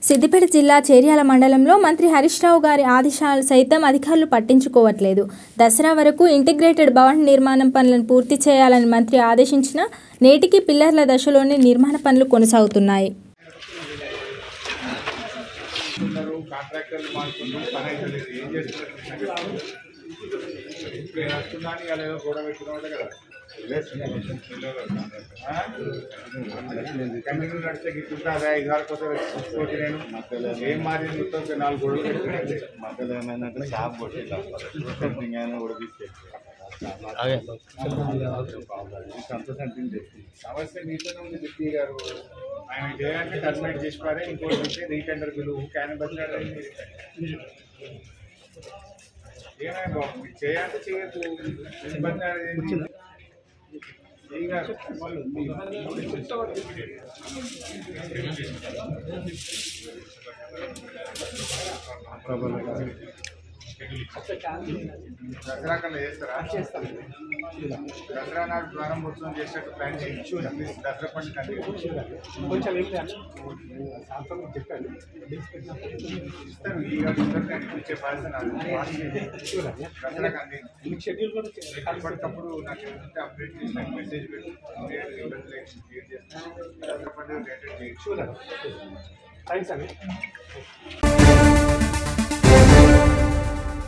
సిద్దిపేట జిల్లా చేర్యాల మండలంలో మంత్రి హరీష్ రావు గారి ఆదేశాలు సైతం అధికారులు పట్టించుకోవట్లేదు దసరా వరకు ఇంటిగ్రేటెడ్ భవన నిర్మాణం పనులను పూర్తి చేయాలని మంత్రి ఆదేశించిన నేటికి పిల్లర్ల దశలోనే నిర్మాణ పనులు కొనసాగుతున్నాయి ఉన్నారు కాంట్రాక్టర్లు మారుతున్నారు పని అయితే లేదు ఏం చేస్తున్నారు ఇప్పుడు నేను వస్తున్నాను ఇవాళ ఏదో గొడవ పెట్టుకున్నాడు కదా కంటిన్యూ నడిస్తే గిట్టుంటే అదే ఐదు ఆరు కోసం వచ్చి నేను ఏం మారింది మొత్తం ఒక నాలుగు గొడవలు పెట్టుకున్నాను మధ్యలో ఏమైందంటే షాప్ కొట్టిద్దాం ఆయన కూడా తీసుకెళ్ళి సమస్య మీతోనే ఉంది డిప్టీ గారు ఆయన చేయాలంటే టర్మినేట్ చేసి పారే ఇంకోటి ఉంటే రీటెండర్ బిల్లు క్యాన్ బతిలాడు ఏమైనా బాబు మీరు చేయాలంటే చేయొచ్చు ఇబ్బంది అనేది చేయగారు. దసరా కల్లా చేస్తారా చేస్తాం దసరా నాడు ప్రారంభోత్సవం చేసేట్టు ప్లాన్ చేయండి దసరా పండుగ అండి కొంచెం ఏం లేదు సాయంత్రం చెప్పాను ఇస్తారు ఈ గారు ఇస్తారు కానీ ఇచ్చే బాధ్యత నాది. దసరా కండి మీకు షెడ్యూల్ కూడా అప్పటికప్పుడు నాకు ఏదంటే అప్డేట్ చేసి నాకు మెసేజ్ పెట్టి నేను ఎవరైతే క్రియేట్ చేస్తాను దసరా పండుగ రిలేటెడ్ చేయొచ్చు షూర్ థ్యాంక్స్ అండి